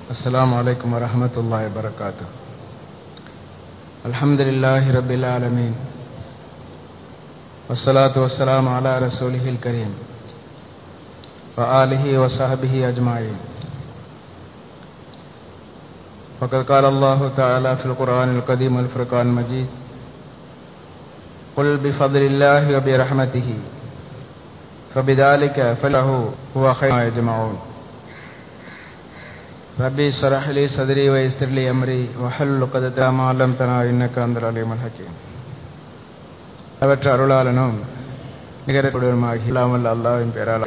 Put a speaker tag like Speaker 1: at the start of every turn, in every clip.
Speaker 1: السلام عليكم ورحمة الله وبركاته الحمد لله رب العالمين والصلاة والسلام على رسوله الكريم وآله وصحبه أجمعين فقد قال الله تعالى في القرآن القديم والفرقان المجيد قل بفضل الله وبرحمته فبذلك فله هو خير ما يجمعون ربي اشرح لي صدري ويسر لي امري وحلل عقدة ما علمتنا انك انت العليم الحكيم அவற்ற அருளாளனும் நிகரக்கூடியவருமாகி இல்லாமல் அல்லாவின் பேரால்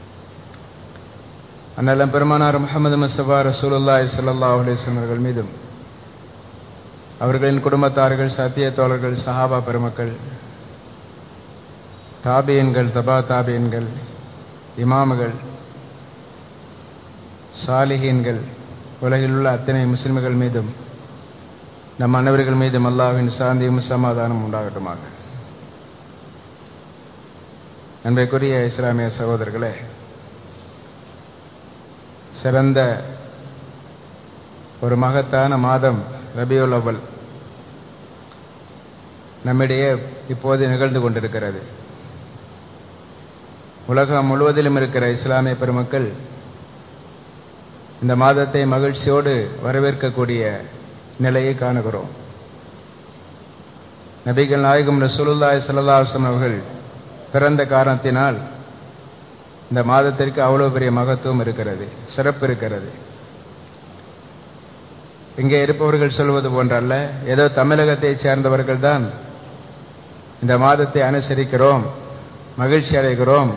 Speaker 1: அண்ணலம் பெருமானார் முகமது முஸ்தபா ரசூலுல்லாஹி ஸல்லல்லாஹு அலைஹி வஸல்லம் அவர்கள் மீதும் அவர்களின் குடும்பத்தார்கள் சத்திய தோழர்கள் சஹாபா பெருமக்கள் தாபியன்கள் தபா தாபியன்கள் இமாமுகள் சாலிஹீன்கள் உலகில் உள்ள அத்தனை முஸ்லிம்கள் மீதும் நம் அனைவர்கள் மீதும் அல்லாஹ்வின் சாந்தியும் சமாதானம் உண்டாகட்டுமாக அன்றைக்குரிய இஸ்லாமிய சகோதரர்களே சிறந்த ஒரு மகத்தான மாதம் ரபியுல் அவ்வல் நம்மிடையே இப்போது நிகழ்ந்து கொண்டிருக்கிறது உலகம் முழுவதிலும் இருக்கிற இஸ்லாமிய பெருமக்கள் இந்த மாதத்தை மகிழ்ச்சியோடு வரவேற்கக்கூடிய நிலையை காணுகிறோம் நபிகள் நாயகம் ரசூலுல்லாய் சல்லாஹம் அவர்கள் பிறந்த காரணத்தினால் இந்த மாதத்திற்கு அவ்வளவு பெரிய மகத்துவம் இருக்கிறது சிறப்பு இருக்கிறது இங்கே இருப்பவர்கள் சொல்வது போன்றல்ல ஏதோ தமிழகத்தை சேர்ந்தவர்கள் தான் இந்த மாதத்தை அனுசரிக்கிறோம் மகிழ்ச்சி அடைகிறோம்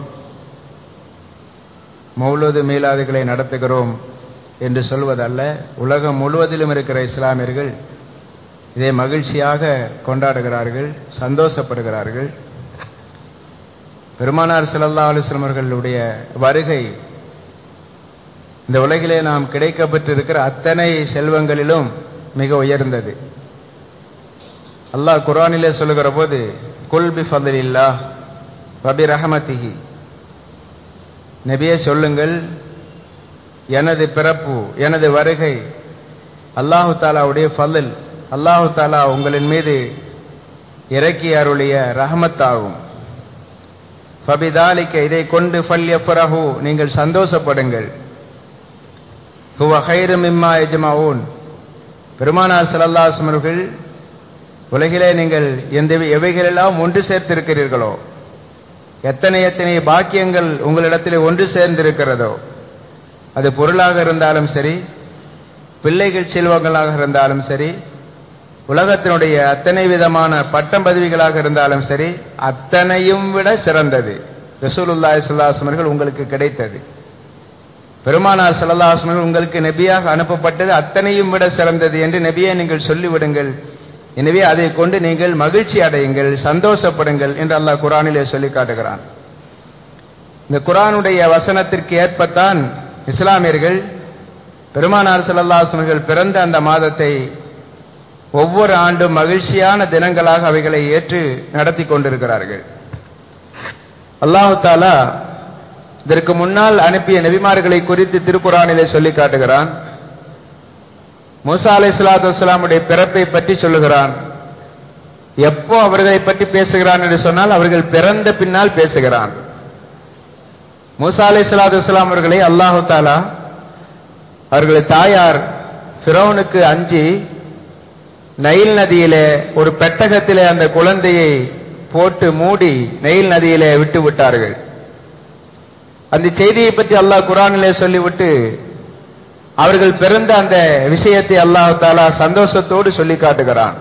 Speaker 1: மௌலூது மீளாதுகளை நடத்துகிறோம் என்று சொல்வதல்ல உலகம் முழுவதிலும் இருக்கிற இஸ்லாமியர்கள் இதை மகிழ்ச்சியாக கொண்டாடுகிறார்கள் சந்தோஷப்படுகிறார்கள் பெருமானார் சிலல்லா அலுவலம் அவர்களுடைய வருகை இந்த உலகிலே நாம் கிடைக்கப்பட்டிருக்கிற அத்தனை செல்வங்களிலும் மிக உயர்ந்தது அல்லாஹ் குரானிலே சொல்லுகிற போது குல் பி ஃபதலில்லா வபி ரஹமதிஹி நபியே சொல்லுங்கள் எனது பிறப்பு எனது வருகை அல்லாஹு தாலாவுடைய ஃபலில் அல்லாஹு தாலா உங்களின் மீது இறக்கி அருளிய ரஹமத்தாகும் ஃபபிதாலிக்க இதை கொண்டு ஃபல்யஃபரஹு நீங்கள் சந்தோஷப்படுங்கள் ஹுவ ஹைரு மிம்மா எஜமாவூன் பெருமானார் சல்லல்லாஹம் அவர்கள் உலகிலே நீங்கள் எந்த எவைகளெல்லாம் ஒன்று சேர்த்திருக்கிறீர்களோ எத்தனை எத்தனை பாக்கியங்கள் உங்களிடத்திலே ஒன்று சேர்ந்திருக்கிறதோ அது பொருளாக இருந்தாலும் சரி பிள்ளைகள் செல்வங்களாக இருந்தாலும் சரி உலகத்தினுடைய அத்தனை விதமான பட்டம் பதவிகளாக இருந்தாலும் சரி அத்தனையும் விட சிறந்தது ரசூலுல்லாய் சல்லாஸ்மர்கள் உங்களுக்கு கிடைத்தது பெருமானார் சல்லாஸ்மர்கள் உங்களுக்கு நெபியாக அனுப்பப்பட்டது அத்தனையும் விட சிறந்தது என்று நெபியை நீங்கள் சொல்லிவிடுங்கள் எனவே அதை கொண்டு நீங்கள் மகிழ்ச்சி அடையுங்கள் சந்தோஷப்படுங்கள் என்று அல்லாஹ் குரானிலே சொல்லி காட்டுகிறான் இந்த குரானுடைய வசனத்திற்கு ஏற்பத்தான் இஸ்லாமியர்கள் பெருமானார் செல்லல்லாசனர்கள் பிறந்த அந்த மாதத்தை ஒவ்வொரு ஆண்டும் மகிழ்ச்சியான தினங்களாக அவைகளை ஏற்று நடத்தி கொண்டிருக்கிறார்கள் அல்லாஹு தாலா இதற்கு முன்னால் அனுப்பிய நபிமார்களை குறித்து திருக்குறானிலே சொல்லி காட்டுகிறான் மூசா அலை சலாத்து வலாமுடைய பிறப்பை பற்றி சொல்லுகிறான் எப்போ அவர்களை பற்றி பேசுகிறான் என்று சொன்னால் அவர்கள் பிறந்த பின்னால் பேசுகிறான் மூசா அலை சலாத்து வலாம் அவர்களை அல்லாஹு தாலா அவர்களது தாயார் பிறவனுக்கு அஞ்சி நைல் நதியிலே ஒரு பெட்டகத்திலே அந்த குழந்தையை போட்டு மூடி நெயில் நதியிலே விட்டு விட்டார்கள் அந்த செய்தியை பற்றி அல்லாஹ் குரானிலே சொல்லிவிட்டு அவர்கள் பிறந்த அந்த விஷயத்தை அல்லாஹு தாலா சந்தோஷத்தோடு சொல்லி காட்டுகிறான்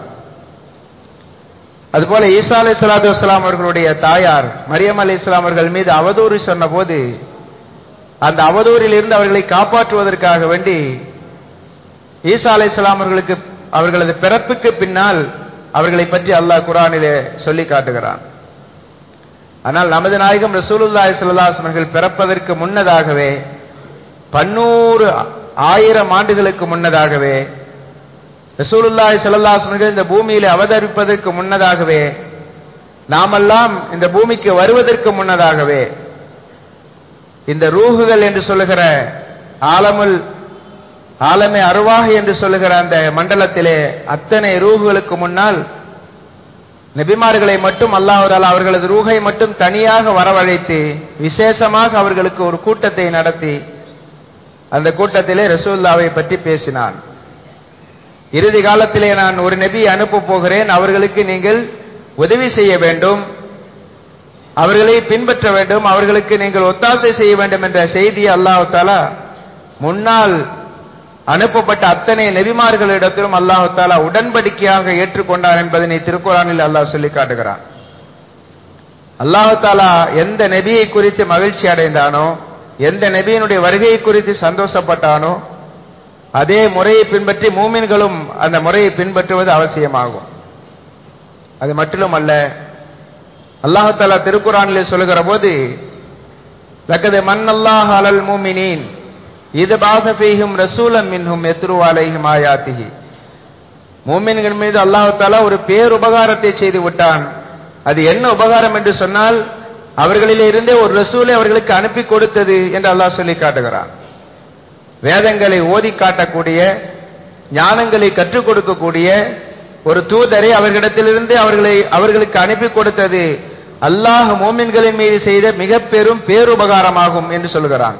Speaker 1: அதுபோல ஈசா அலி சலாத்து வலாம் அவர்களுடைய தாயார் மரியம் அலி இஸ்லாம் அவர்கள் மீது அவதூறு சொன்ன போது அந்த அவதூறில் இருந்து அவர்களை காப்பாற்றுவதற்காக வேண்டி ஈசா அலை இஸ்லாம் அவர்களுக்கு அவர்களது பிறப்புக்கு பின்னால் அவர்களை பற்றி அல்லாஹ் குரானிலே சொல்லி காட்டுகிறான் ஆனால் நமது நாயகம் ரசூலுல்லாய் சல்லாஸ் அவர்கள் பிறப்பதற்கு முன்னதாகவே பன்னூறு ஆயிரம் ஆண்டுகளுக்கு முன்னதாகவே ரசூலுல்லாய் சல்லாஸ் அவர்கள் இந்த பூமியில அவதரிப்பதற்கு முன்னதாகவே நாமெல்லாம் இந்த பூமிக்கு வருவதற்கு முன்னதாகவே இந்த ரூகுகள் என்று சொல்லுகிற ஆலமுல் ஆலமே அருவாக என்று சொல்லுகிற அந்த மண்டலத்திலே அத்தனை ரூகுகளுக்கு முன்னால் நபிமார்களை மட்டும் அல்லாஹால அவர்களது ரூகை மட்டும் தனியாக வரவழைத்து விசேஷமாக அவர்களுக்கு ஒரு கூட்டத்தை நடத்தி அந்த கூட்டத்திலே ரசூல்லாவை பற்றி பேசினான் இறுதி காலத்திலே நான் ஒரு நபி அனுப்ப போகிறேன் அவர்களுக்கு நீங்கள் உதவி செய்ய வேண்டும் அவர்களை பின்பற்ற வேண்டும் அவர்களுக்கு நீங்கள் ஒத்தாசை செய்ய வேண்டும் என்ற செய்தியை அல்லாஹு தாலா முன்னால் அனுப்பப்பட்ட அத்தனை நெபிமார்களிடத்திலும் அல்லாஹு தாலா உடன்படிக்கையாக ஏற்றுக்கொண்டார் என்பதனை திருக்குறானில் அல்லாஹ் சொல்லி காட்டுகிறான் அல்லாஹு தாலா எந்த நெபியை குறித்து மகிழ்ச்சி அடைந்தானோ எந்த நெபியினுடைய வருகையை குறித்து சந்தோஷப்பட்டானோ அதே முறையை பின்பற்றி மூமின்களும் அந்த முறையை பின்பற்றுவது அவசியமாகும் அது மட்டும் அல்ல அல்லாஹாலா திருக்குறானிலே சொல்லுகிற போது லக்கது மன் அல்லாஹ் அலல் மூமினீன் இது பாசபீகும் ரசூலம் மின்ஹும் எத்ருவாலைஹும் ஆயாத்திகி மூமின்கள் மீது அல்லாஹாலா ஒரு பேருபகாரத்தை செய்து விட்டான் அது என்ன உபகாரம் என்று சொன்னால் அவர்களிலே இருந்தே ஒரு ரசூலை அவர்களுக்கு அனுப்பி கொடுத்தது என்று அல்லாஹ் சொல்லி காட்டுகிறான் வேதங்களை ஓதி காட்டக்கூடிய ஞானங்களை கற்றுக் கொடுக்கக்கூடிய ஒரு தூதரை அவர்களிடத்திலிருந்து அவர்களை அவர்களுக்கு அனுப்பி கொடுத்தது அல்லாஹ் மோமின்களின் மீது செய்த மிக பெரும் பேருபகாரமாகும் என்று சொல்கிறான்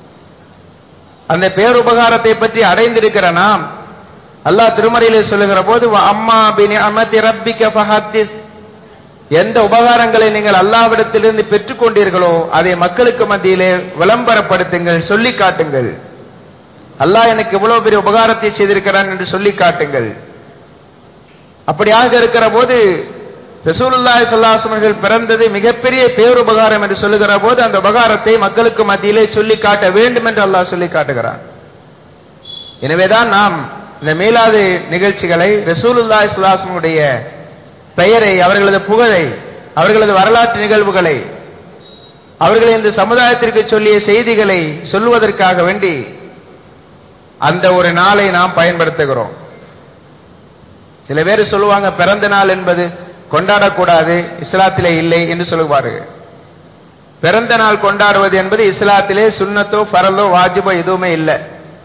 Speaker 1: அந்த பேருபகாரத்தை பற்றி அடைந்திருக்கிற நாம் அல்லாஹ் திருமறையிலே சொல்லுகிற போது அம்மா பின் அமதி ரப்பிக்க ஃபஹத்திஸ் எந்த உபகாரங்களை நீங்கள் அல்லாவிடத்திலிருந்து பெற்றுக் கொண்டீர்களோ அதை மக்களுக்கு மத்தியிலே விளம்பரப்படுத்துங்கள் சொல்லி காட்டுங்கள் அல்லாஹ் எனக்கு இவ்வளவு பெரிய உபகாரத்தை செய்திருக்கிறான் என்று சொல்லி காட்டுங்கள் அப்படியாக இருக்கிற போது ரசூலுல்லாஹி சல்லாசமர்கள் பிறந்தது மிகப்பெரிய பேருபகாரம் என்று சொல்லுகிற போது அந்த உபகாரத்தை மக்களுக்கு மத்தியிலே சொல்லி காட்ட வேண்டும் என்று அல்லாஹ் சொல்லி காட்டுகிறான் எனவேதான் நாம் இந்த மீளாது நிகழ்ச்சிகளை ரசூலுல்லாஹி சல்லாசமுடைய பெயரை அவர்களது புகழை அவர்களது வரலாற்று நிகழ்வுகளை அவர்கள் இந்த சமுதாயத்திற்கு சொல்லிய செய்திகளை சொல்லுவதற்காக வேண்டி அந்த ஒரு நாளை நாம் பயன்படுத்துகிறோம் சில பேர் சொல்லுவாங்க பிறந்த நாள் என்பது கொண்டாடக்கூடாது இஸ்லாத்திலே இல்லை என்று சொல்லுவார்கள் பிறந்த நாள் கொண்டாடுவது என்பது இஸ்லாத்திலே சுண்ணத்தோ பரலோ வாஜிபோ எதுவுமே இல்லை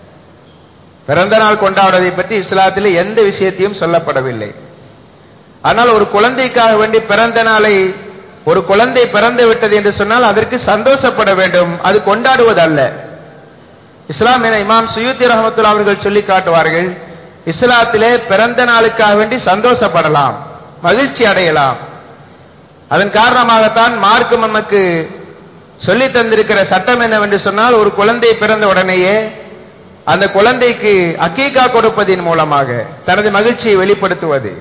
Speaker 1: பிறந்த நாள் கொண்டாடுவதை பற்றி இஸ்லாத்திலே எந்த விஷயத்தையும் சொல்லப்படவில்லை ஆனால் ஒரு குழந்தைக்காக வேண்டி பிறந்த நாளை ஒரு குழந்தை பிறந்து விட்டது என்று சொன்னால் அதற்கு சந்தோஷப்பட வேண்டும் அது கொண்டாடுவது அல்ல இஸ்லாம் என இமாம் சுயூத்தி ரஹமத்துல்லா அவர்கள் சொல்லி காட்டுவார்கள் இஸ்லாத்திலே பிறந்த நாளுக்காக வேண்டி சந்தோஷப்படலாம் மகிழ்ச்சி அடையலாம் அதன் காரணமாகத்தான் மார்க்கம் நமக்கு சொல்லி தந்திருக்கிற சட்டம் என்னவென்று சொன்னால் ஒரு குழந்தை பிறந்த உடனேயே அந்த குழந்தைக்கு அக்கீகா கொடுப்பதின் மூலமாக தனது மகிழ்ச்சியை வெளிப்படுத்துவது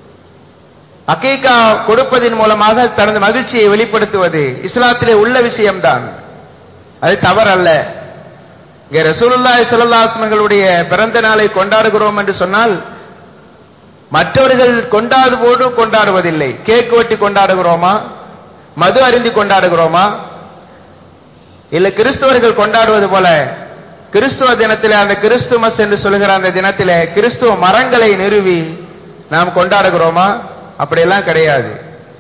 Speaker 1: அக்கீகா கொடுப்பதின் மூலமாக தனது மகிழ்ச்சியை வெளிப்படுத்துவது இஸ்லாத்திலே உள்ள விஷயம்தான் அது தவறல்ல இங்கே ரசூலுல்லாஹி ஸல்லல்லாஹு பிறந்த நாளை கொண்டாடுகிறோம் என்று சொன்னால் மற்றவர்கள் கொண்டாடுவோடு கொண்டாடுவதில்லை கேக் வெட்டி கொண்டாடுகிறோமா மது அருந்தி கொண்டாடுகிறோமா இல்ல கிறிஸ்தவர்கள் கொண்டாடுவது போல கிறிஸ்துவ தினத்திலே அந்த கிறிஸ்துமஸ் என்று சொல்லுகிற அந்த தினத்திலே கிறிஸ்துவ மரங்களை நிறுவி நாம் கொண்டாடுகிறோமா அப்படியெல்லாம் கிடையாது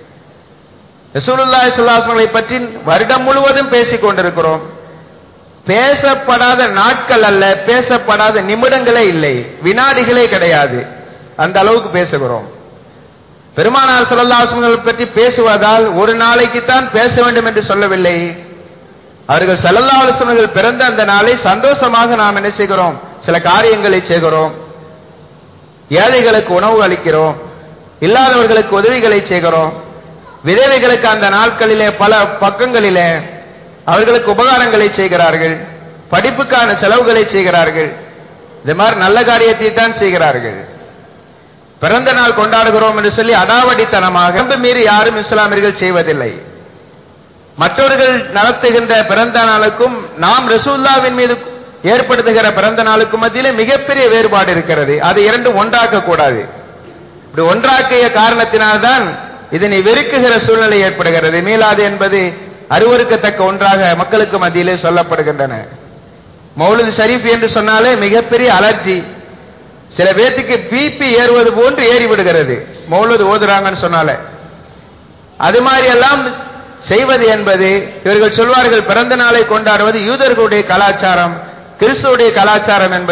Speaker 1: ரசூலுல்லாஹி ஸல்லல்லாஹு பற்றி வருடம் முழுவதும் பேசிக் கொண்டிருக்கிறோம் பேசப்படாத நாட்கள் அல்ல பேசப்படாத நிமிடங்களே இல்லை வினாடிகளே கிடையாது அந்த அளவுக்கு பேசுகிறோம் பெருமானார் சல்லல்லாசுகள் பற்றி பேசுவதால் ஒரு நாளைக்கு தான் பேச வேண்டும் என்று சொல்லவில்லை அவர்கள் சல்லல்லாசுகள் பிறந்த அந்த நாளை சந்தோஷமாக நாம் என்ன செய்கிறோம் சில காரியங்களை செய்கிறோம் ஏழைகளுக்கு உணவு அளிக்கிறோம் இல்லாதவர்களுக்கு உதவிகளை செய்கிறோம் விதவைகளுக்கு அந்த நாட்களிலே பல பக்கங்களிலே அவர்களுக்கு உபகாரங்களை செய்கிறார்கள் படிப்புக்கான செலவுகளை செய்கிறார்கள் இது மாதிரி நல்ல காரியத்தை தான் செய்கிறார்கள் பிறந்த நாள் கொண்டாடுகிறோம் என்று சொல்லி அடாவடித்தனமாக மீறி யாரும் இஸ்லாமியர்கள் செய்வதில்லை மற்றவர்கள் நடத்துகின்ற பிறந்த நாளுக்கும் நாம் ரசூல்லாவின் மீது ஏற்படுத்துகிற பிறந்த நாளுக்கும் மத்தியிலே மிகப்பெரிய வேறுபாடு இருக்கிறது அதை இரண்டும் ஒன்றாக்க கூடாது இப்படி ஒன்றாக்கிய காரணத்தினால்தான் இதனை வெறுக்குகிற சூழ்நிலை ஏற்படுகிறது மீளாது என்பது அருவருக்கத்தக்க ஒன்றாக மக்களுக்கு மத்தியிலே சொல்லப்படுகின்றன மௌலிது ஷரீஃப் என்று சொன்னாலே மிகப்பெரிய அலர்ஜி சில பேர்த்துக்கு பிபி ஏறுவது போன்று ஏறி விடுகிறது மௌலது ஓதுறாங்கன்னு சொன்னாலே அது மாதிரி எல்லாம் செய்வது என்பது இவர்கள் சொல்வார்கள் பிறந்த நாளை கொண்டாடுவது யூதர்களுடைய கலாச்சாரம் கிறிஸ்துவுடைய கலாச்சாரம் என்பது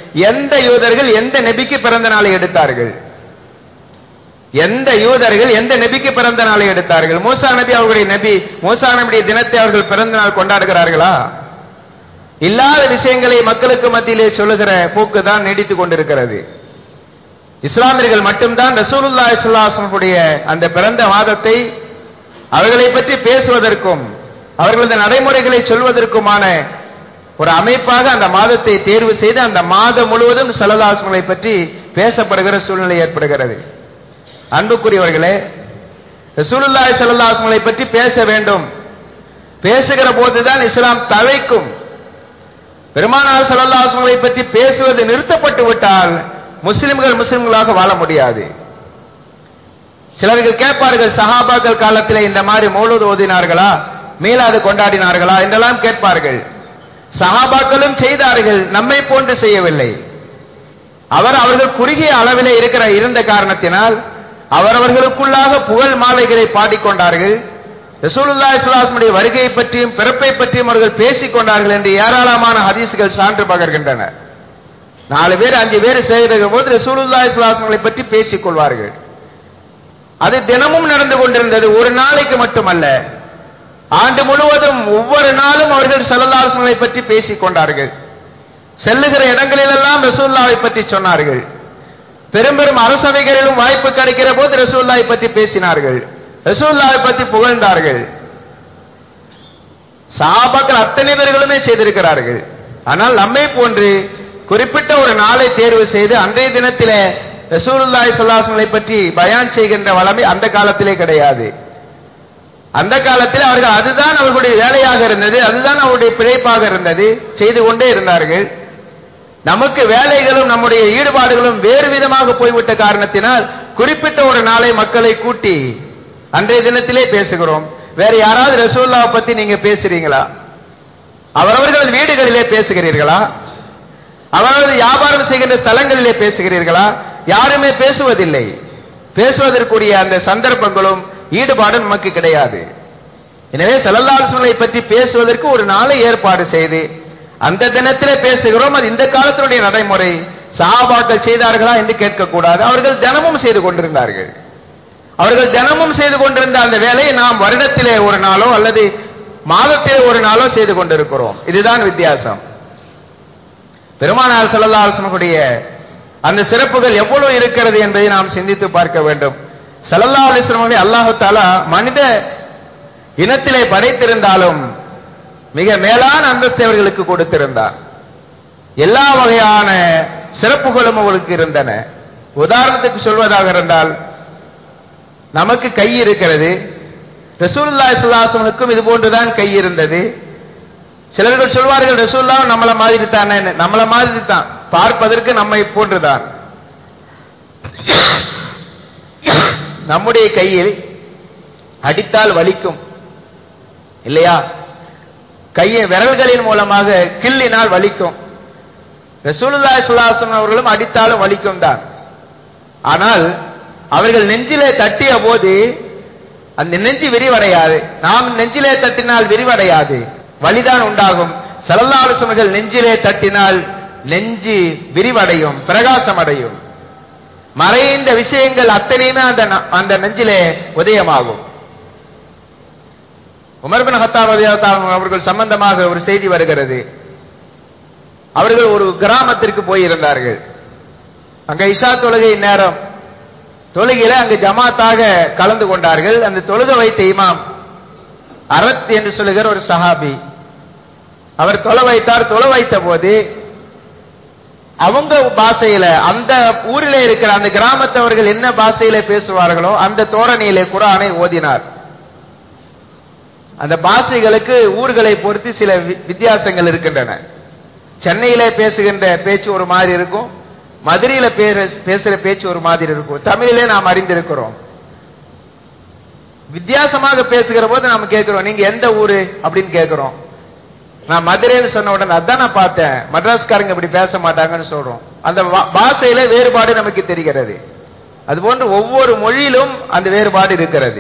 Speaker 1: எந்த யூதர்கள் எந்த நபிக்கு பிறந்த நாளை எடுத்தார்கள் எந்த யூதர்கள் எந்த நபிக்கு பிறந்த நாளை எடுத்தார்கள் மூசா நபி அவர்களுடைய நபி மூசா நபியுடைய தினத்தை அவர்கள் பிறந்த நாள் கொண்டாடுகிறார்களா இல்லாத விஷயங்களை மக்களுக்கு மத்தியிலே சொல்லுகிற போக்கு தான் நீடித்துக் கொண்டிருக்கிறது இஸ்லாமியர்கள் மட்டும்தான் ரசூலுல்லா இஸ்லாசனுடைய அந்த பிறந்த மாதத்தை அவர்களை பற்றி பேசுவதற்கும் அவர்களது நடைமுறைகளை சொல்வதற்குமான ஒரு அமைப்பாக அந்த மாதத்தை தேர்வு செய்து அந்த மாதம் முழுவதும் சலதாசங்களை பற்றி பேசப்படுகிற சூழ்நிலை ஏற்படுகிறது அன்புக்குரியவர்களே ரசூலுல்லாஹி ஸல்லல்லாஹு பற்றி பேச வேண்டும் பேசுகிற போதுதான் இஸ்லாம் தழைக்கும் பெருமானார் ஸல்லல்லாஹு பற்றி பேசுவது நிறுத்தப்பட்டு விட்டால் முஸ்லிம்கள் முஸ்லிம்களாக வாழ முடியாது சிலர்கள் கேட்பார்கள் சஹாபாக்கள் காலத்திலே இந்த மாதிரி மௌலூத் ஓதினார்களா மீளாது கொண்டாடினார்களா என்றெல்லாம் கேட்பார்கள் சஹாபாக்களும் செய்தார்கள் நம்மை போன்று செய்யவில்லை அவர் அவர்கள் குறுகிய அளவிலே இருக்கிற இருந்த காரணத்தினால் அவரவர்களுக்குள்ளாக புகழ் மாலைகளை பாடிக்கொண்டார்கள் ரசூலுல்லா இஸ்லாஸ்முடைய வருகையை பற்றியும் பிறப்பை பற்றியும் அவர்கள் பேசிக் கொண்டார்கள் என்று ஏராளமான ஹதீசுகள் சான்று பகர்கின்றன நாலு பேர் அஞ்சு பேர் செய்கிற போது ரசூலுல்லா இஸ்லாஸ்மங்களை பற்றி பேசிக் கொள்வார்கள் அது தினமும் நடந்து கொண்டிருந்தது ஒரு நாளைக்கு மட்டுமல்ல ஆண்டு முழுவதும் ஒவ்வொரு நாளும் அவர்கள் சல்லல்லாஹுவை பற்றி பேசிக் கொண்டார்கள் செல்லுகிற இடங்களிலெல்லாம் ரசூல்லாவை பற்றி சொன்னார்கள் பெரும் பெரும் அரசவைகளிலும் வாய்ப்பு கிடைக்கிற போது ரசூல்லாவை பற்றி பேசினார்கள் ரசூல்லாவை பற்றி புகழ்ந்தார்கள் சஹாபாக்கள் அத்தனை பேர்களுமே செய்திருக்கிறார்கள் ஆனால் நம்மை போன்று குறிப்பிட்ட ஒரு நாளை தேர்வு செய்து அன்றைய தினத்திலே ரசூலுல்லாஹி ஸல்லல்லாஹு பற்றி பயான் செய்கின்ற வளமை அந்த காலத்திலே கிடையாது அந்த காலத்தில் அவர்கள் அதுதான் அவர்களுடைய வேலையாக இருந்தது அதுதான் அவருடைய பிழைப்பாக இருந்தது செய்து கொண்டே இருந்தார்கள் நமக்கு வேலைகளும் நம்முடைய ஈடுபாடுகளும் வேறு விதமாக போய்விட்ட காரணத்தினால் குறிப்பிட்ட ஒரு நாளை மக்களை கூட்டி அன்றைய தினத்திலே பேசுகிறோம் வேற யாராவது ரசூல்லாவை பத்தி நீங்க பேசுறீங்களா அவரவர்கள் வீடுகளிலே பேசுகிறீர்களா அவரது வியாபாரம் செய்கின்ற ஸ்தலங்களிலே பேசுகிறீர்களா யாருமே பேசுவதில்லை பேசுவதற்குரிய அந்த சந்தர்ப்பங்களும் ஈடுபாடும் நமக்கு கிடையாது எனவே செல்லல்லாசுகளை பற்றி பேசுவதற்கு ஒரு நாளை ஏற்பாடு செய்து அந்த தினத்திலே பேசுகிறோம் அது இந்த காலத்தினுடைய நடைமுறை சஹாபாக்கள் செய்தார்களா என்று கேட்கக்கூடாது அவர்கள் தினமும் செய்து கொண்டிருந்தார்கள் அவர்கள் தினமும் செய்து கொண்டிருந்த அந்த வேலையை நாம் வருடத்திலே ஒரு நாளோ அல்லது மாதத்திலே ஒரு நாளோ செய்து கொண்டிருக்கிறோம் இதுதான் வித்தியாசம் பெருமானார் செல்லல்லாசனுடைய அந்த சிறப்புகள் எவ்வளவு இருக்கிறது என்பதை நாம் சிந்தித்து பார்க்க வேண்டும் சல்லல்லா அலிஸ்லமங்களை அல்லாஹு தாலா மனித இனத்திலே படைத்திருந்தாலும் மிக மேலான அந்தஸ்தை அவர்களுக்கு கொடுத்திருந்தார் எல்லா வகையான சிறப்புகளும் அவர்களுக்கு இருந்தன உதாரணத்துக்கு சொல்வதாக இருந்தால் நமக்கு கை இருக்கிறது ரசூல்லா இஸ்லாசனுக்கும் இது போன்றுதான் கை இருந்தது சிலர்கள் சொல்வார்கள் ரசூல்லா நம்மள மாதிரி தானே நம்மள மாதிரி தான் பார்ப்பதற்கு நம்மை போன்றுதான் நம்முடைய கையில் அடித்தால் வலிக்கும் இல்லையா கையை விரல்களின் மூலமாக கிள்ளினால் வலிக்கும் ரசூலுல்லா சுல்லாசன் அவர்களும் அடித்தாலும் வலிக்கும் தான் ஆனால் அவர்கள் நெஞ்சிலே தட்டிய போது அந்த நெஞ்சு விரிவடையாது நாம் நெஞ்சிலே தட்டினால் விரிவடையாது வலிதான் உண்டாகும் சலல்லாலுசமர்கள் நெஞ்சிலே தட்டினால் நெஞ்சு விரிவடையும் பிரகாசம் அடையும் மறைந்த விஷயங்கள் அத்தனையுமே அந்த அந்த நெஞ்சிலே உதயமாகும் உமர்பின் ஹத்தாப் அவர்கள் சம்பந்தமாக ஒரு செய்தி வருகிறது அவர்கள் ஒரு கிராமத்திற்கு போயிருந்தார்கள் அங்க இஷா தொழுகை நேரம் தொழுகையில அங்கு ஜமாத்தாக கலந்து கொண்டார்கள் அந்த தொழுக வைத்த இமாம் அரத் என்று சொல்லுகிற ஒரு சஹாபி அவர் தொலை வைத்தார் தொலை வைத்த போது அவங்க பாஷையில அந்த ஊரிலே இருக்கிற அந்த கிராமத்தவர்கள் என்ன பாஷையில பேசுவார்களோ அந்த தோரணையிலே குரானை ஓதினார் அந்த பாஷைகளுக்கு ஊர்களை பொறுத்து சில வித்தியாசங்கள் இருக்கின்றன சென்னையிலே பேசுகின்ற பேச்சு ஒரு மாதிரி இருக்கும் மதுரையில பேசுற பேச்சு ஒரு மாதிரி இருக்கும் தமிழிலே நாம் அறிந்திருக்கிறோம் வித்தியாசமாக பேசுகிற போது நாம கேட்கிறோம் நீங்க எந்த ஊரு அப்படின்னு கேட்கிறோம் நான் மதுரைன்னு சொன்ன உடனே அதான் நான் பார்த்தேன் மദ്രാஸ்காரங்க இப்படி பேச மாட்டாங்கன்னு சொல்றோம் அந்த பாஷையில வேறுபாடு நமக்கு தெரிகிறது அதுபோன்று ஒவ்வொரு மொழியிலும் அந்த வேறுபாடு இருக்கிறது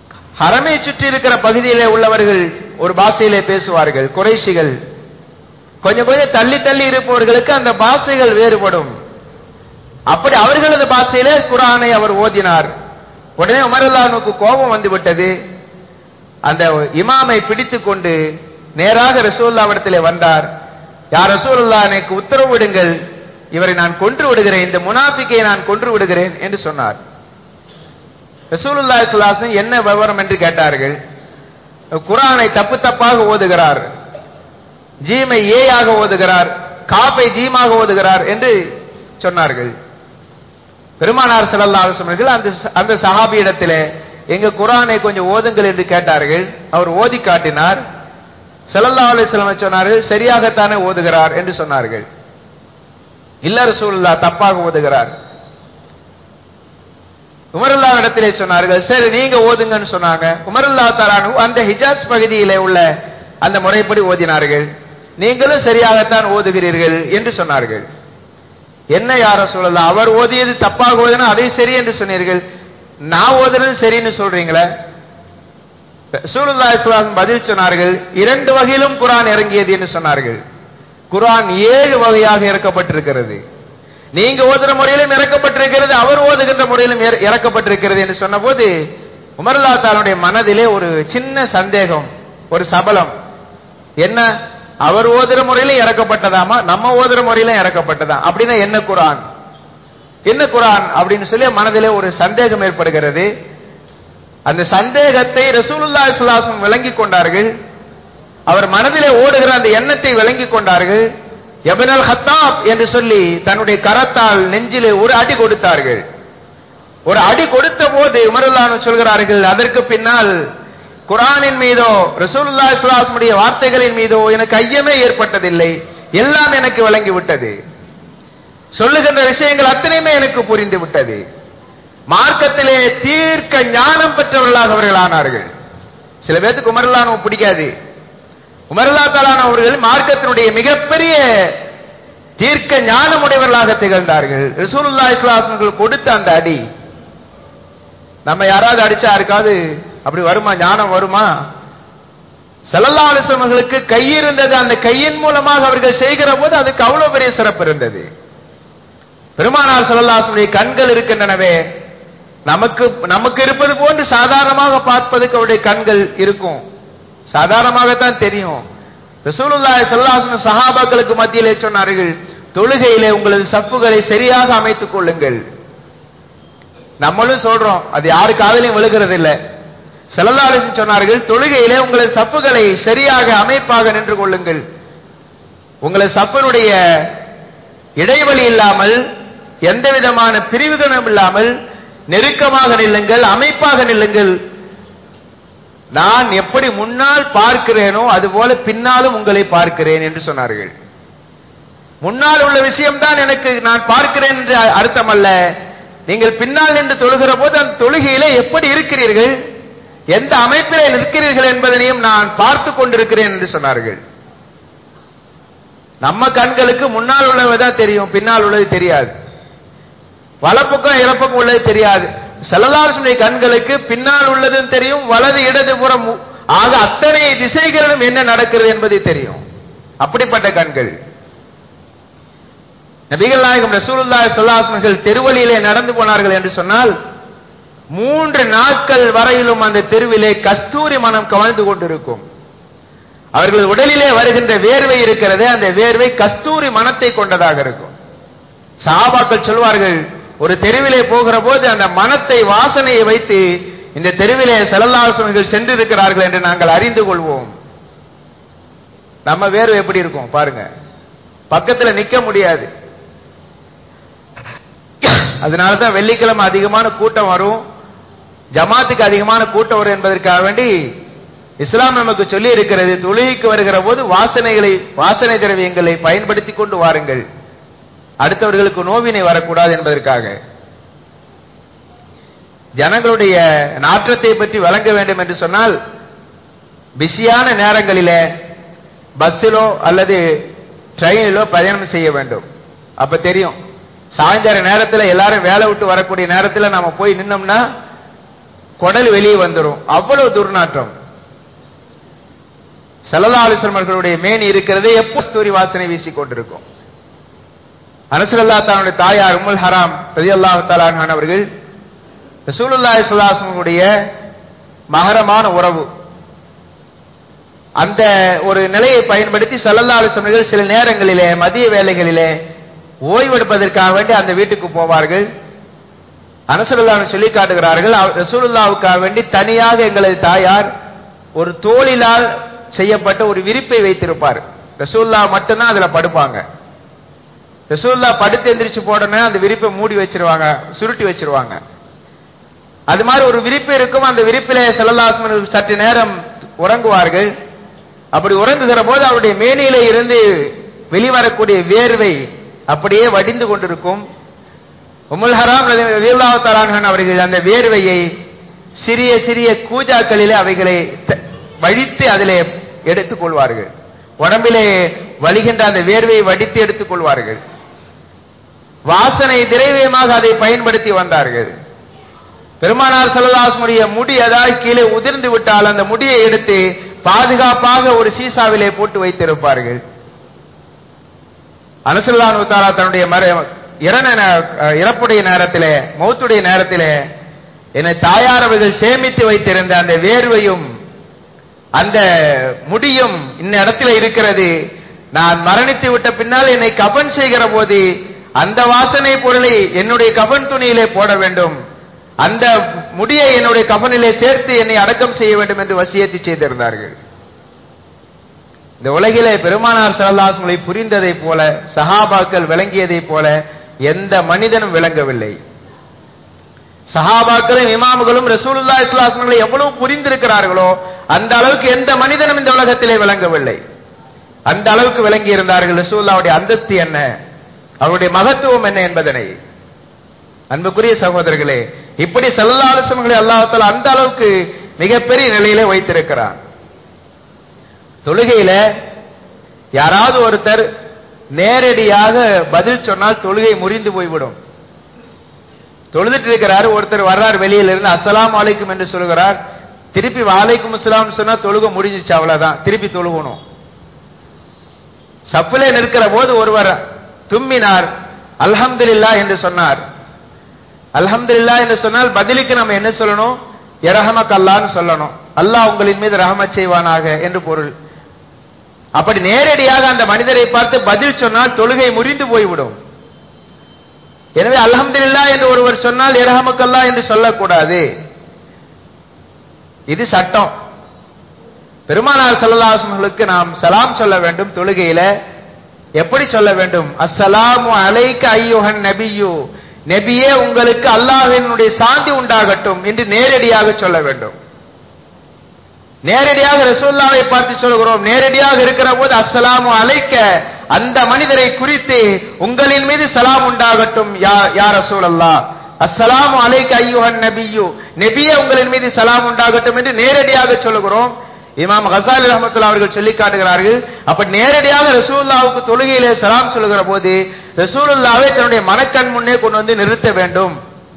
Speaker 1: ஹரமை சுற்றி இருக்கிற பகுதியிலே உள்ளவர்கள் ஒரு பாஷையிலே பேசுவார்கள் குறைஷிகள் கொஞ்சம் கொஞ்சம் தள்ளி தள்ளி இருப்பவர்களுக்கு அந்த பாஷைகள் வேறுபடும் அப்படி அவர்களது பாஷையிலே குரானை அவர் ஓதினார் உடனே உமரல்லானுக்கு கோபம் வந்து விட்டது அந்த இமாமை பிடித்துக் கொண்டு நேராக ரசூல்லாவிடத்திலே வந்தார் யார் ரசூலுல்லா எனக்கு உத்தரவு விடுங்கள் இவரை நான் கொன்று விடுகிறேன் இந்த முனாஃபிக்கை நான் கொன்று விடுகிறேன் என்று சொன்னார் ரசூலுல்லா சுல்லாசன் என்ன விவரம் என்று கேட்டார்கள் குரானை தப்பு தப்பாக ஓதுகிறார் ஜீமை ஏயாக ஓதுகிறார் காப்பை ஜீமாக ஓதுகிறார் என்று சொன்னார்கள் பெருமானார் ஸல்லல்லாஹு அலைஹி வஸல்லம் அந்த அந்த சஹாபியிடத்திலே எங்க குரானை கொஞ்சம் ஓதுங்கள் என்று கேட்டார்கள் அவர் ஓதி காட்டினார் ஸல்லல்லாஹு அலைஹி வஸல்லம் சொன்னார்கள் சரியாகத்தானே ஓதுகிறார் என்று சொன்னார்கள் இல்ல ரசூலுல்லாஹ் தப்பாக ஓதுகிறார் உமருல்லா இடத்திலே சொன்னார்கள் சரி நீங்க ஓதுங்கன்னு சொன்னாங்க உமருல்லா தலானு அந்த ஹிஜாஸ் பகுதியிலே உள்ள அந்த முறைப்படி ஓதினார்கள் நீங்களும் சரியாகத்தான் ஓதுகிறீர்கள் என்று சொன்னார்கள் என்ன யார சொல்லலாம் அவர் ஓதியது தப்பாக ஓதுனா அதை சரி என்று சொன்னீர்கள் நான் ஓதுறது சரின்னு சொல்றீங்களே ரசூலுல்லாஹி ஸல்லல்லாஹு அலைஹி பதில் சொன்னார்கள் இரண்டு வகையிலும் குர்ஆன் இறங்கியது என்று சொன்னார்கள் குர்ஆன் ஏழு வகையாக இறக்கப்பட்டிருக்கிறது நீங்க ஓதுற முறையிலும் இறக்கப்பட்டிருக்கிறது அவர் ஓதுகின்ற முறையிலும் இற- இறக்கப்பட்டிருக்கிறது என்று சொன்னபோது உமர்லா தாலுடைய மனதிலே ஒரு சின்ன சந்தேகம் ஒரு சபலம் என்ன அவர் ஓதுற முறையிலும் இறக்கப்பட்டதாமா நம்ம ஓதுற முறையிலும் இறக்கப்பட்டதா அப்படின்னா என்ன குரான் என்ன குரான் அப்படின்னு சொல்லி மனதிலே ஒரு சந்தேகம் ஏற்படுகிறது அந்த சந்தேகத்தை ரசூலுல்லாஹி ஸல்லல்லாஹு அலைஹி வஸல்லம் விளங்கிக் கொண்டார்கள் அவர் மனதிலே ஓடுகிற அந்த எண்ணத்தை விளங்கிக் கொண்டார்கள் எபனல் ஹத்தாப் என்று சொல்லி தன்னுடைய கரத்தால் நெஞ்சிலே ஒரு அடி கொடுத்தார்கள் ஒரு அடி கொடுத்த போது உமருல்லானு சொல்கிறார்கள் அதற்கு பின்னால் குரானின் மீதோ ரசூலுல்லாஹி ஸல்லல்லாஹு அலைஹி வஸல்லம் உடைய வார்த்தைகளின் மீதோ எனக்கு ஐயமே ஏற்பட்டதில்லை எல்லாம் எனக்கு விளங்கி விட்டது சொல்லுகின்ற விஷயங்கள் அத்தனையுமே எனக்கு புரிந்து விட்டது மார்க்கத்திலே தீர்க்க ஞானம் பெற்றவர்களாக அவர்கள் ஆனார்கள் சில பேர்த்துக்கு உமரல்லானு பிடிக்காது உமரல்லா தலான் அவர்கள் மார்க்கத்தினுடைய மிகப்பெரிய தீர்க்க ஞானம் உடையவர்களாக திகழ்ந்தார்கள் ரசூலுல்லா இஸ்லாசன்கள் கொடுத்த அந்த அடி நம்ம யாராவது அடிச்சா யாருக்காவது அப்படி வருமா ஞானம் வருமா செல்லல்லா அலிஸ்லமர்களுக்கு கை இருந்தது அந்த கையின் மூலமாக அவர்கள் செய்கிற போது அதுக்கு அவ்வளவு பெரிய சிறப்பு இருந்தது பெருமானார் செல்லல்லாசனுடைய கண்கள் இருக்கின்றனவே நமக்கு நமக்கு இருப்பது போன்று சாதாரணமாக பார்ப்பதுக்கு அவருடைய கண்கள் இருக்கும் சாதாரணமாகத்தான் தெரியும் ரசூலுல்லாஹி ஸல்லல்லாஹு அலைஹி சஹாபாக்களுக்கு மத்தியிலே சொன்னார்கள் தொழுகையிலே உங்களது சப்புகளை சரியாக அமைத்துக் கொள்ளுங்கள் நம்மளும் சொல்றோம் அது யாரு காதலையும் விழுகிறது இல்ல செல்லல்லாஹு சொன்னார்கள் தொழுகையிலே உங்களது சப்புகளை சரியாக அமைப்பாக நின்று கொள்ளுங்கள் உங்களது சப்பனுடைய இடைவெளி இல்லாமல் எந்த விதமான பிரிவுகளும் இல்லாமல் நெருக்கமாக நில்லுங்கள் அமைப்பாக நில்லுங்கள் நான் எப்படி முன்னால் பார்க்கிறேனோ அதுபோல பின்னாலும் உங்களை பார்க்கிறேன் என்று சொன்னார்கள் முன்னால் உள்ள விஷயம்தான் எனக்கு நான் பார்க்கிறேன் என்று அர்த்தம் அல்ல நீங்கள் பின்னால் நின்று தொழுகிற போது அந்த தொழுகையிலே எப்படி இருக்கிறீர்கள் எந்த அமைப்பிலே நிற்கிறீர்கள் என்பதனையும் நான் பார்த்து கொண்டிருக்கிறேன் என்று சொன்னார்கள் நம்ம கண்களுக்கு முன்னால் உள்ளதுதான் தெரியும் பின்னால் உள்ளது தெரியாது வலப்பக்கம் இறப்பக்கம் உள்ளது தெரியாது செல்லலாசுடைய கண்களுக்கு பின்னால் உள்ளதும் தெரியும் வலது இடது புறம் ஆக அத்தனை திசைகளிலும் என்ன நடக்கிறது என்பது தெரியும் அப்படிப்பட்ட கண்கள் நபிகள் நாயகம் ரசூலுல்லாஹி ஸல்லல்லாஹு தெருவழியிலே நடந்து போனார்கள் என்று சொன்னால் மூன்று நாட்கள் வரையிலும் அந்த தெருவிலே கஸ்தூரி மனம் கவர்ந்து கொண்டிருக்கும் அவர்கள் உடலிலே வருகின்ற வேர்வை இருக்கிறது அந்த வேர்வை கஸ்தூரி மனத்தை கொண்டதாக இருக்கும் சஹாபாக்கள் சொல்வார்கள் ஒரு தெருவிலே போகிற போது அந்த மனத்தை வாசனையை வைத்து இந்த தெருவிலே செல்லல்லாசனர்கள் சென்றிருக்கிறார்கள் என்று நாங்கள் அறிந்து கொள்வோம் நம்ம வேர்வை எப்படி இருக்கும் பாருங்க பக்கத்துல நிக்க முடியாது அதனாலதான் வெள்ளிக்கிழமை அதிகமான கூட்டம் வரும் ஜமாத்துக்கு அதிகமான கூட்டம் வரும் என்பதற்காக வேண்டி இஸ்லாம் நமக்கு சொல்லி இருக்கிறது தொழுகைக்கு வருகிற போது வாசனைகளை வாசனை திரவியங்களை பயன்படுத்தி கொண்டு வாருங்கள் அடுத்தவர்களுக்கு நோவினை வரக்கூடாது என்பதற்காக ஜனங்களுடைய நாற்றத்தை பற்றி வழங்க வேண்டும் என்று சொன்னால் பிஸியான நேரங்களிலே பஸ்ஸிலோ அல்லது ட்ரெயினிலோ பயணம் செய்ய வேண்டும் அப்ப தெரியும் சாயந்தர நேரத்தில் எல்லாரும் வேலை விட்டு வரக்கூடிய நேரத்தில் நாம போய் நின்னோம்னா குடல் வெளியே வந்துடும் அவ்வளவு துர்நாற்றம் சல்லல்லா அலிஸ்லம் அவர்களுடைய மேனி இருக்கிறது எப்போ கஸ்தூரி வாசனை வீசிக் கொண்டிருக்கும் அனசல்லா தன்னுடைய தாயார் உம்முல் ஹராம் ரலியல்லாஹு தஆலா அவர்கள் ரசூலுல்லாஹி ஸல்லல்லாஹு அலைஹி வஸல்லம் மகரமான உறவு அந்த ஒரு நிலையை பயன்படுத்தி சல்லல்லா அலிஸ்லமர்கள் சில நேரங்களிலே மதிய வேலைகளிலே ஓய்வெடுப்பதற்காக வேண்டி அந்த வீட்டுக்கு போவார்கள் அனசருல்லான்னு சொல்லி காட்டுகிறார்கள் அவ- ரசூலுல்லாவுக்காக வேண்டி தனியாக எங்களது தாயார் ஒரு தோளிலால் செய்யப்பட்ட ஒரு விரிப்பை வைத்திருப்பார் ரசூல்லா மட்டும்தான் அதுல படுப்பாங்க ரசூல்லா படுத்து எந்திரிச்சு போடனே அந்த விரிப்பை மூடி வச்சிருவாங்க சுருட்டி வச்சிருவாங்க அது மாதிரி ஒரு விரிப்பு இருக்கும் அந்த விரிப்பிலே செல்லல்லாசமன் சற்று நேரம் உறங்குவார்கள் அப்படி உறங்குகிற போது அவருடைய மேனியில இருந்து வெளிவரக்கூடிய வேர்வை அப்படியே வடிந்து கொண்டிருக்கும் உமுல் ஹராம் ரலியல்லாஹு தஆலா அவர்கள் அந்த வேர்வையை சிறிய சிறிய கூஜாக்களிலே அவைகளை த- வழித்து அதிலே எடுத்துக் கொள்வார்கள் உடம்பிலே வழிகின்ற அந்த வேர்வையை வடித்து எடுத்துக் கொள்வார்கள் வாசனை திரைவியமாக அதை பயன்படுத்தி வந்தார்கள் பெருமானார் சல்லல்லாஹுடைய முடி ஏதாவது கீழே உதிர்ந்து விட்டால் அந்த முடியை எடுத்து பாதுகாப்பாக ஒரு சீசாவிலே போட்டு வைத்திருப்பார்கள் அனசுல்லான் உத்தாரா தன்னுடைய மர இரண நே- அஹ் இறப்புடைய நேரத்திலே மௌத்துடைய நேரத்திலே என்னை தாயார் அவர்கள் சேமித்து வைத்திருந்த அந்த வேர்வையும் அந்த முடியும் இந்த இடத்துல இருக்கிறது நான் மரணித்து விட்ட பின்னால் என்னை கபன் செய்கிற போது அந்த வாசனை பொருளை என்னுடைய கபன் துணியிலே போட வேண்டும் அந்த முடியை என்னுடைய கபனிலே சேர்த்து என்னை அடக்கம் செய்ய வேண்டும் என்று வசியத்து செய்திருந்தார்கள் இந்த உலகிலே பெருமானார் சல்லாசங்களை புரிந்ததைப் போல சஹாபாக்கள் விளங்கியதைப் போல எந்த மனிதனும் விளங்கவில்லை சஹாபாக்களும் இமாம்களும் ரசூலுல்லா இஸ்லாஸ்மங்களை எவ்வளவு புரிந்திருக்கிறார்களோ அந்த அளவுக்கு எந்த மனிதனும் இந்த உலகத்திலே விளங்கவில்லை அந்த அளவுக்கு விளங்கி இருந்தார்கள் ரசூலுல்லாவுடைய அந்தஸ்து என்ன அவருடைய மகத்துவம் என்ன என்பதனை அன்புக்குரிய சகோதரர்களே இப்படி செல்லாலசமங்களை அல்லாஹால அந்த அளவுக்கு மிகப்பெரிய நிலையிலே வைத்திருக்கிறான் தொழுகையில யாராவது ஒருத்தர் நேரடியாக பதில் சொன்னால் தொழுகை முறிந்து போய்விடும் தொழுதுட்டு இருக்கிறாரு ஒருத்தர் வர்றார் வெளியில இருந்து அஸ்ஸலாமு அலைக்கும் என்று சொல்கிறார் திருப்பி வாலைக்கும் அஸ்ஸலாம் சொன்னா தொழுகை முடிஞ்சிச்சு அவ்வளவுதான் திருப்பி தொழுகணும் சப்பிலே நிற்கிற போது ஒருவர் தும்மினார் அல்ஹம்துலில்லாஹ் என்று சொன்னார் அல்ஹம்துலில்லாஹ் என்று சொன்னால் பதிலுக்கு நம்ம என்ன சொல்லணும் இரஹமக் அல்லான்னு சொல்லணும் அல்லாஹ் உங்களின் மீது ரஹமத் செய்வானாக என்று பொருள் அப்படி நேரடியாக அந்த மனிதரை பார்த்து பதில் சொன்னால் தொழுகை முறிந்து போய்விடும் எனவே அல்ஹம்துலில்லாஹ் என்று ஒருவர் சொன்னால் இரஹமக்கல்லா என்று சொல்லக்கூடாது இது சட்டம் பெருமானார் சல்லல்லாஹுக்கு நாம் சலாம் சொல்ல வேண்டும் தொழுகையில எப்படி சொல்ல வேண்டும் அஸ்ஸலாமு அலைக்க ஐயுஹன் நபியு நபியே உங்களுக்கு அல்லாஹ்வினுடைய சாந்தி உண்டாகட்டும் என்று நேரடியாக சொல்ல வேண்டும் நேரடியாக ரசூல்லாவை பார்த்து சொல்கிறோம் நேரடியாக இருக்கிற போது அஸ்ஸலாமு அலைக்க அந்த மனிதரை குறித்து உங்களின் மீது சலாம் உண்டாகட்டும் யா யா ரசூலல்லா அஸ்ஸலாமு அலைக்க ஐயுஹன் நபியு நபியே உங்களின் மீது சலாம் உண்டாகட்டும் என்று நேரடியாக சொல்லுகிறோம் இமாம் கசாலி ரஹமத்துல்லா அவர்கள் சொல்லி காட்டுகிறார்கள் அப்ப நேரடியாக ரசூலுல்லாவுக்கு தொழுகையிலே சலாம் சொல்லுகிற போது ரசூலுல்லாவை தன்னுடைய மனக்கண் முன்னே கொண்டு வந்து நிறுத்த வேண்டும்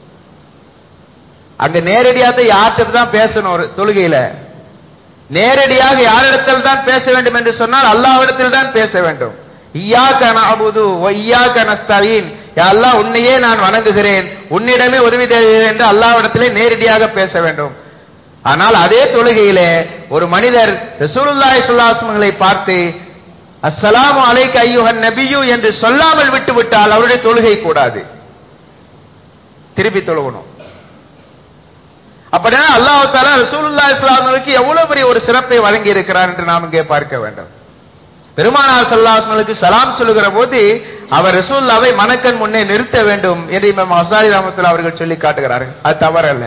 Speaker 1: அங்க நேரடியாக யார்கிட்ட தான் பேசணும் ஒரு தொழுகையில நேரடியாக யாரிடத்தில் தான் பேச வேண்டும் என்று சொன்னால் அல்லாஹ்விடத்தில் தான் பேச வேண்டும் ஈயாக்க நஅபுது வ ஈயாக்க நஸ்தஈன் யா அல்லாஹ் உன்னையே நான் வணங்குகிறேன் உன்னிடமே உதவி தேடுகிறேன் என்று அல்லாஹ்விடத்திலே நேரடியாக பேச வேண்டும் ஆனால் அதே தொழுகையிலே ஒரு மனிதர் ரசூலுல்லாஹி ஸல்லல்லாஹு அலைஹி வஸல்லம் பார்த்து அஸ்ஸலாமு அலைக்க ஐயுஹன் நபியு என்று சொல்லாமல் விட்டு விட்டால் அவருடைய தொழுகை கூடாது திருப்பி தொழுகணும் அப்படின்னா அல்லாஹ் தாலா ரசூலுல்லாஹி ஸல்லல்லாஹு அலைஹி வஸல்லம் எவ்வளவு பெரிய ஒரு சிறப்பை வழங்கி இருக்கிறார் என்று நாம் இங்கே பார்க்க வேண்டும் பெருமானார் ஸல்லல்லாஹு அலைஹி வஸல்லம் சலாம் சொல்லுகிற போது அவர் ரசூலுல்லாவை மனக்கண் முன்னே நிறுத்த வேண்டும் என்று இமாம் அசாரி ரஹ்மத்துல்லாஹி அவர்கள் சொல்லி காட்டுகிறார்கள் அது தவறல்ல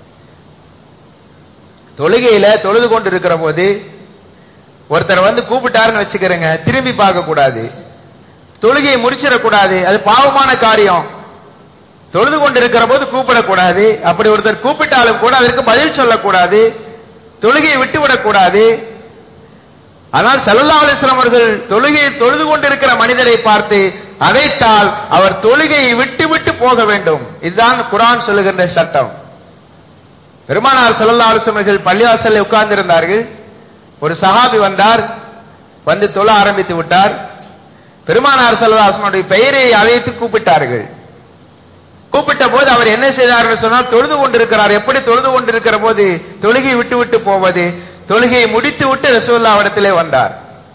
Speaker 1: தொழுகையில தொழுது கொண்டு இருக்கிற போது ஒருத்தர் வந்து கூப்பிட்டாருன்னு வச்சுக்கிறேங்க திரும்பி பார்க்க கூடாது தொழுகையை முடிச்சிடக்கூடாது அது பாவமான காரியம் தொழுது கொண்டு இருக்கிற போது கூப்பிடக்கூடாது அப்படி ஒருத்தர் கூப்பிட்டாலும் கூட அதற்கு பதில் சொல்லக்கூடாது தொழுகையை விட்டுவிடக்கூடாது ஆனால் சல்லல்லாஹு அலைஹி வஸல்லம் அவர்கள் தொழுகையை தொழுது கொண்டிருக்கிற மனிதரை பார்த்து அழைத்தால் அவர் தொழுகையை விட்டு விட்டு போக வேண்டும் இதுதான் குர்ஆன் சொல்லுகின்ற சட்டம் பெருமானார் ஸல்லல்லாஹு அலைஹி வஸல்லம் அவர்கள் பள்ளிவாசலில் உட்கார்ந்திருந்தார்கள் ஒரு சஹாபி வந்தார் வந்து தொழ ஆரம்பித்து விட்டார் பெருமானார் செல்வாசனுடைய பெயரை அழைத்து கூப்பிட்டார்கள் கூப்பிட்ட போது அவர் என்ன செய்தார் என்று சொன்னால் தொழுது கொண்டிருக்கிறார் எப்படி தொழுது கொண்டிருக்கிற போது தொழுகை விட்டு விட்டு போவது தொழுகையை முடித்து விட்டு ரசூல்லா இடத்திலே வந்தார்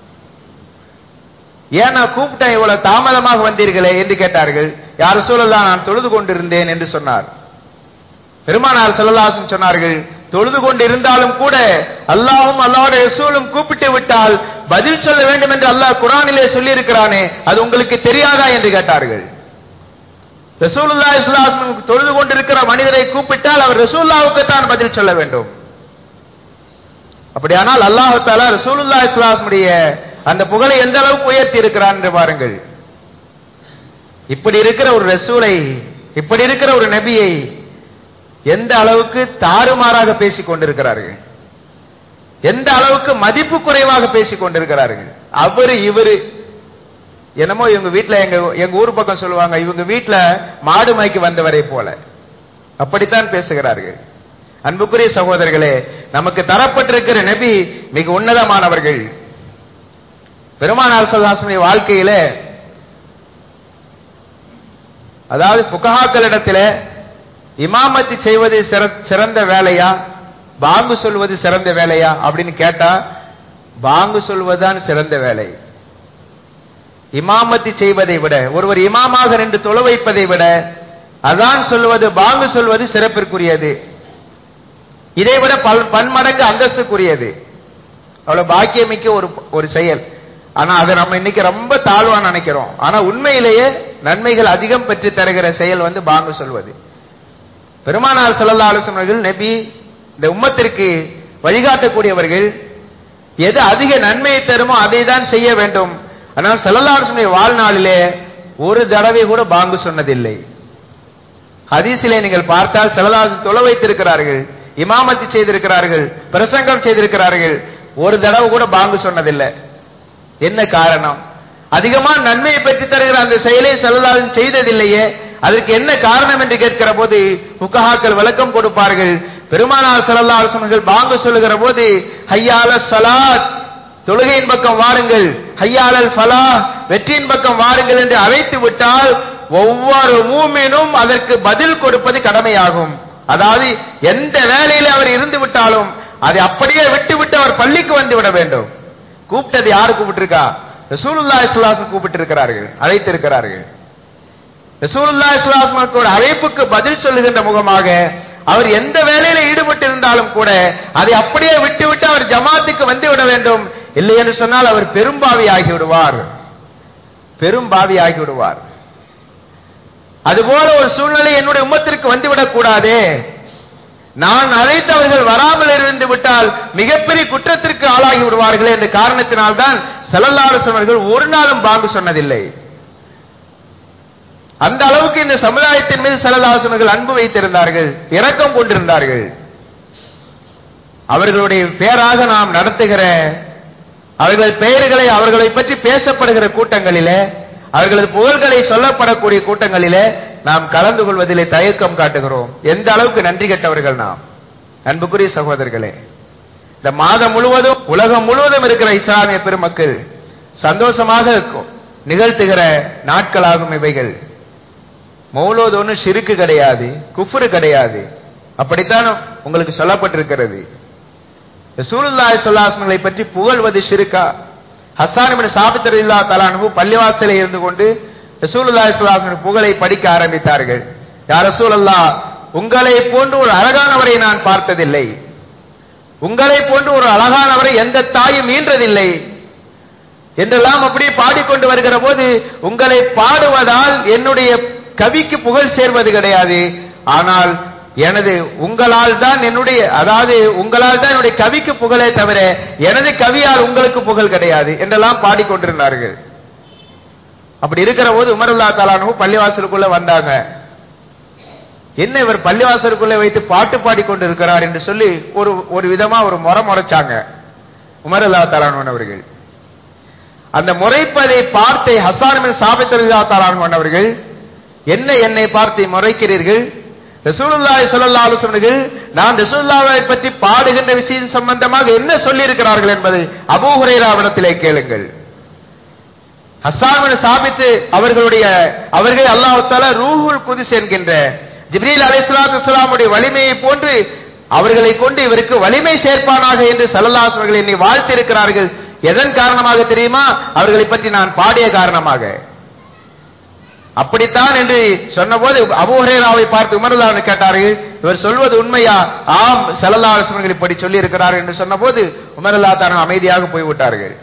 Speaker 1: ஏன் நான் கூப்பிட்டேன் இவ்வளவு தாமதமாக வந்தீர்களே என்று கேட்டார்கள் யார் ரசூலல்லா நான் தொழுது கொண்டிருந்தேன் என்று சொன்னார் பெருமானார் செல்லல்லாசன் சொன்னார்கள் தொழுது கொண்டிருந்தாலும் கூட அல்லாஹும் அல்லாஹ்வுடைய ரசூலும் கூப்பிட்டு விட்டால் பதில் சொல்ல வேண்டும் என்று அல்லாஹ் குரானிலே சொல்லி இருக்கிறானே அது உங்களுக்கு தெரியாதா என்று கேட்டார்கள் ரசூலுல்லா இஸ்லாம் தொழுது கொண்டிருக்கிற மனிதரை கூப்பிட்டால் அவர் ரசூல்லாவுக்கு தான் பதில் சொல்ல வேண்டும் அப்படியானால் அல்லாஹு தாலா ரசூலுல்லா இஸ்லாமுடைய அந்த புகழை எந்த அளவுக்கு உயர்த்தி இருக்கிறான் என்று பாருங்கள் இப்படி இருக்கிற ஒரு ரசூலை இப்படி இருக்கிற ஒரு நபியை எந்த அளவுக்கு தாறுமாறாக பேசிக் கொண்டிருக்கிறார்கள் எந்த அளவுக்கு மதிப்பு குறைவாக பேசிக் கொண்டிருக்கிறார்கள் அவரு இவரு என்னமோ இவங்க வீட்ல எங்க எங்க ஊர் பக்கம் சொல்லுவாங்க இவங்க வீட்ல மாடு மாய்க்கு வந்தவரை போல அப்படித்தான் பேசுகிறார்கள் அன்புக்குரிய சகோதரர்களே நமக்கு தரப்பட்டிருக்கிற நபி மிக உன்னதமானவர்கள் பெருமானார் சல்லாசனுடைய வாழ்க்கையில அதாவது புகஹாக்களிடத்துல இமாமத்தி செய்வது சிற- சிறந்த வேலையா பாங்கு சொல்வது சிறந்த வேலையா அப்படின்னு கேட்டா பாங்கு சொல்வதுதான் சிறந்த வேலை இமாமத்தி செய்வதை விட ஒருவர் இமாமாக நின்று தொழ வைப்பதை விட அதான் சொல்வது பாங்கு சொல்வது சிறப்பிற்குரியது இதை விட பல் பன்மடங்கு அந்தஸ்துக்குரியது அவ்வளவு பாக்கியமிக்க ஒரு ஒரு செயல் ஆனா அதை நம்ம இன்னைக்கு ரொம்ப தாழ்வா நினைக்கிறோம் ஆனா உண்மையிலேயே நன்மைகள் அதிகம் பெற்று தருகிற செயல் வந்து பாங்கு சொல்வது பெருமானார் ஸல்லல்லாஹு அலைஹி வஸல்லம் அவர்கள் நபி இந்த உம்மத்திற்கு வழிகாட்டக்கூடியவர்கள் எது அதிக நன்மையை தருமோ அதை தான் செய்ய வேண்டும் ஆனால் ஸல்லல்லாஹு அலைஹி வஸல்லம் வாழ்நாளிலே ஒரு தடவை கூட பாங்கு சொன்னதில்லை ஹதீஸிலே நீங்கள் பார்த்தால் செலலாசு தொலை வைத்திருக்கிறார்கள் இமாமத்தி செய்திருக்கிறார்கள் பிரசங்கம் செய்திருக்கிறார்கள் ஒரு தடவை கூட பாங்கு சொன்னதில்லை என்ன காரணம் அதிகமான நன்மையை பெற்று தருகிற அந்த செயலை செல்லலாலும் செய்ததில்லையே அதற்கு என்ன காரணம் என்று கேட்கிற போது புக்கஹாக்கள் விளக்கம் கொடுப்பார்கள் பெருமானார் ஸல்லல்லாஹு அலைஹி வஸல்லம் பாங்கு சொல்லுகிற போது ஹய்யால ஸலாத் தொழுகையின் பக்கம் வாருங்கள் ஹய்யாலல் ஃபலாஹ் வெற்றியின் பக்கம் வாருங்கள் என்று அழைத்து விட்டால் ஒவ்வொரு மூமினும் அதற்கு பதில் கொடுப்பது கடமையாகும் அதாவது எந்த வேலையில அவர் இருந்து விட்டாலும் அதை அப்படியே விட்டு விட்டு அவர் பள்ளிக்கு வந்து விட வேண்டும் கூப்பிட்டது யாரு கூப்பிட்டிருக்கா ரசூலுல்லா இஸ்லாஸ் கூப்பிட்டு இருக்கிறார்கள் அழைத்திருக்கிறார்கள் ரசூலுல்லா இஸ்லாஸ்மோட அழைப்புக்கு பதில் சொல்லுகின்ற முகமாக அவர் எந்த வேலையில ஈடுபட்டு இருந்தாலும் கூட அதை அப்படியே விட்டு விட்டு அவர் ஜமாத்துக்கு வந்து விட வேண்டும் இல்லை என்று சொன்னால் அவர் பெரும்பாவி ஆகி விடுவார் பெரும்பாவி ஆகி விடுவார் அதுபோல ஒரு சூழ்நிலை என்னுடைய உம்மத்திற்கு வந்துவிடக் கூடாதே நான் அழைத்தவர்கள் வராமல் இருந்து விட்டால் மிகப்பெரிய குற்றத்திற்கு ஆளாகி விடுவார்கள் என்ற காரணத்தினால்தான் செல்லல்லாரசவர்கள் ஒரு நாளும் பாங்கு சொன்னதில்லை அந்த அளவுக்கு இந்த சமுதாயத்தின் மீது செல்லல்லாசவர்கள் அன்பு வைத்திருந்தார்கள் இரக்கம் கொண்டிருந்தார்கள் அவர்களுடைய பேராக நாம் நடத்துகிற அவர்கள் பெயர்களை அவர்களை பற்றி பேசப்படுகிற கூட்டங்களிலே அவர்களது புகழ்களை சொல்லப்படக்கூடிய கூட்டங்களிலே நாம் கலந்து கொள்வதிலே தயக்கம் காட்டுகிறோம் எந்த அளவுக்கு நன்றி கெட்டவர்கள் நாம் அன்புக்குரிய சகோதரர்களே இந்த மாதம் முழுவதும் உலகம் முழுவதும் இருக்கிற இஸ்லாமிய பெருமக்கள் சந்தோஷமாக இருக்கும் நிகழ்த்துகிற நாட்களாகும் இவைகள் மௌலோது ஒன்றும் சிறுக்கு கிடையாது குஃப்ரு கிடையாது அப்படித்தான் உங்களுக்கு சொல்லப்பட்டிருக்கிறது ரசூலுல்லாஹி ஸல்லல்லாஹு பற்றி புகழ்வது ஷிருக்கா ஹஸ்ஸான் இப்னு சாபித் ரலியல்லாஹு தஆலா அன்ஹு பள்ளிவாசலில் இருந்து கொண்டு ரசூலுல்லாஹி ஸல்லல்லாஹு அலைஹி புகழை படிக்க ஆரம்பித்தார்கள் யா ரசூலல்லாஹ் உங்களை போன்று ஒரு அழகானவரை நான் பார்த்ததில்லை உங்களை போன்று ஒரு அழகானவரை எந்த தாயும் ஈன்றதில்லை என்றெல்லாம் அப்படியே பாடிக்கொண்டு வருகிற போது உங்களை பாடுவதால் என்னுடைய கவிக்கு புகழ் சேர்வது கிடையாது ஆனால் எனது உங்களால் தான் என்னுடைய அதாவது உங்களால் தான் என்னுடைய கவிக்கு புகழே தவிர எனது கவியால் உங்களுக்கு புகழ் கிடையாது என்றெல்லாம் பாடிக்கொண்டிருந்தார்கள் அப்படி இருக்கிற போது உமருல்லா தாலானு பள்ளிவாசலுக்குள்ள வந்தாங்க என்ன இவர் பள்ளிவாசலுக்குள்ள வைத்து பாட்டு பாடிக்கொண்டிருக்கிறார் என்று சொல்லி ஒரு ஒரு விதமா ஒரு முறை முறைச்சாங்க உமருல்லா தாலானு அவர்கள் அந்த முறைப்பதை பார்த்து ஹசான் சாபித் தாலான் அவர்கள் என்ன என்னை பார்த்து முறைக்கிறீர்கள் ரசூலுல்லாஹி ஸல்லல்லாஹு அலைஹி வஸல்லம் நான் ரசூலுல்லாஹை பற்றி பாடுகின்ற விஷயம் சம்பந்தமாக என்ன சொல்லி இருக்கிறார்கள் என்பதை அபூ ஹுரைராவிடத்திலே கேளுங்கள் ஹஸ்ஸான் சாபித்து அவர்களுடைய அவர்கள் அல்லாஹ் தஆலா ரூஹுல் குதிஸ் என்கின்ற ஜிப்ரீல் அலைஹிஸ்ஸலாத்து வஸலாமுடைய வலிமையை போன்று அவர்களை கொண்டு இவருக்கு வலிமை சேர்ப்பானாக என்று ஸல்லல்லாஹு அலைஹி வஸல்லம் என்னை வாழ்த்திருக்கிறார்கள் எதன் காரணமாக தெரியுமா அவர்களை பற்றி நான் பாடிய காரணமாக அப்படித்தான் என்று சொன்னபோது அபூஹரேராவை பார்த்து உமர்லாவை கேட்டார்கள் இவர் சொல்வது உண்மையா ஆம் ஸல்லல்லாஹு அலைஹி வஸல்லம் இப்படி சொல்லி இருக்கிறார் என்று சொன்னபோது உமர்லா தான் அமைதியாக போய்விட்டார்கள்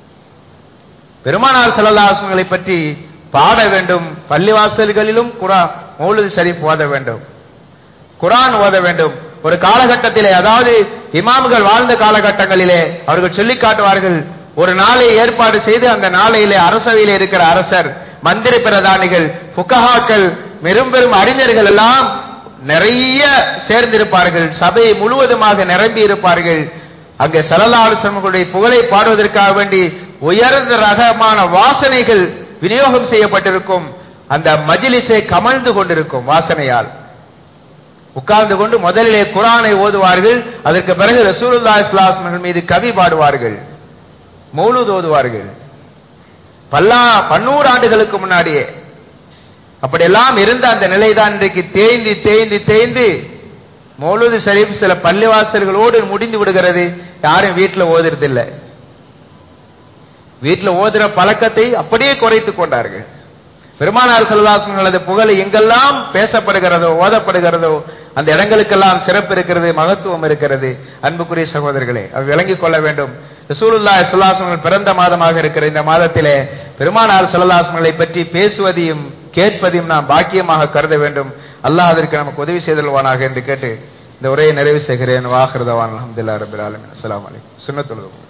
Speaker 1: பெருமானார் ஸல்லல்லாஹு அலைஹி வஸல்லம் பற்றி பாட வேண்டும் பள்ளிவாசல்களிலும் குரா மௌலிது ஷரீஃப் ஓத வேண்டும் குரான் ஓத வேண்டும் ஒரு காலகட்டத்திலே அதாவது இமாம்கள் வாழ்ந்த காலகட்டங்களிலே அவர்கள் சொல்லிக் காட்டுவார்கள் ஒரு நாளை ஏற்பாடு செய்து அந்த நாளையிலே அரசவையிலே இருக்கிற அரசர் மந்திரி பிரதானிகள் புக்கஹாக்கள் பெரும் பெரும் அறிஞர்கள் எல்லாம் நிறைய சேர்ந்திருப்பார்கள் சபை முழுவதுமாக நிரம்பி இருப்பார்கள் அங்கே சலலாலுசர்களுடைய புகழை பாடுவதற்காக வேண்டி உயர்ந்த ரகமான வாசனைகள் விநியோகம் செய்யப்பட்டிருக்கும் அந்த மஜிலிஸை கமழ்ந்து கொண்டிருக்கும் வாசனையால் உட்கார்ந்து கொண்டு முதலிலே குரானை ஓதுவார்கள் அதற்கு பிறகு ரசூலுல்லா இஸ்லாஸ்மர்கள் மீது கவி பாடுவார்கள் மௌலூத் ஓதுவார்கள் பல்லா பன்னூறு ஆண்டுகளுக்கு முன்னாடியே அப்படியெல்லாம் இருந்த அந்த நிலைதான் இன்றைக்கு தேய்ந்து தேய்ந்து தேய்ந்து மௌலூது ஷரீப் சில பள்ளிவாசல்களோடு முடிந்து விடுகிறது யாரும் வீட்டில் ஓதுறதில்லை வீட்டில் ஓதுற பழக்கத்தை அப்படியே குறைத்துக் கொண்டார்கள் பெருமானார் செல்வாசங்களது புகழ் எங்கெல்லாம் பேசப்படுகிறதோ ஓதப்படுகிறதோ அந்த இடங்களுக்கெல்லாம் சிறப்பு இருக்கிறது மகத்துவம் இருக்கிறது அன்புக்குரிய சகோதரர்களே அவை விளங்கிக் கொள்ள வேண்டும் ரசூலுல்லா சுல்லாசங்கள் பிறந்த மாதமாக இருக்கிற இந்த மாதத்திலே பெருமானார் செல்லல்லாசங்களை பற்றி பேசுவதையும் கேட்பதையும் நாம் பாக்கியமாக கருத வேண்டும் அல்லாஹ் அதற்கு நமக்கு உதவி செய்தல்வானாக என்று கேட்டு இந்த உரையை நிறைவு செய்கிறேன் வாஹிருதவான் அஹமதுல்லா ரபில் ஆலமின் அஸ்லாம் வலைக்கம் சுண்ணத்துலகம்